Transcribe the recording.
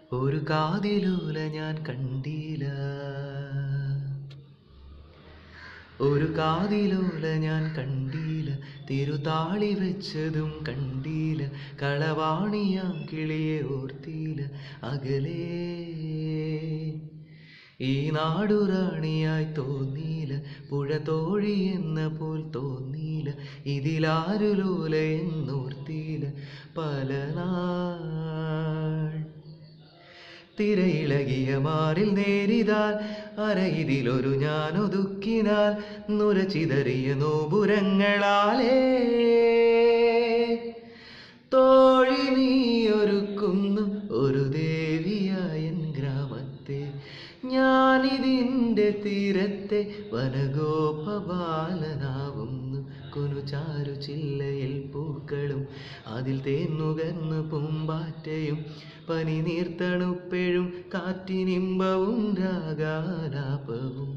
ഒരു കാതിലൂല ഞാൻ കണ്ടീല ഒരു കാതിലൂല ഞാൻ കണ്ടീല തിരുതാളി വെച്ചതും കണ്ടീല കളവാണിയാം കിളിയെ ഓർത്തീല അകലേ ഈ നാടുറാണിയായി തോന്നീല പുഴ തോഴി എന്ന പോൽ തോന്നീല ഇതിലാരുലൂല എന്നോർത്തീല പല നാൾ തിരയിളകിയ മാറിൽ നേരിതാൽ അരയിതിലൊരു ഞാൻ ഒതുക്കിനാൽ നുര ചിതറിയ നോപുരങ്ങളാലേ തോഴി നീ ഒരുക്കുന്നു ഒരു ദേവിയായൻ ഗ്രാമത്തെ ഞാനിതിൻ്റെ തീരത്തെ വനഗോപബാലനാവുന്നു കുനുചാരു ചില്ലയിൽ പൂക്കളും അതിൽ തേന്നുകർന്ന് പൂമ്പാറ്റയും പനി നീർത്തണുപ്പെഴും കാറ്റിനിമ്പവും രാഗാലാപവും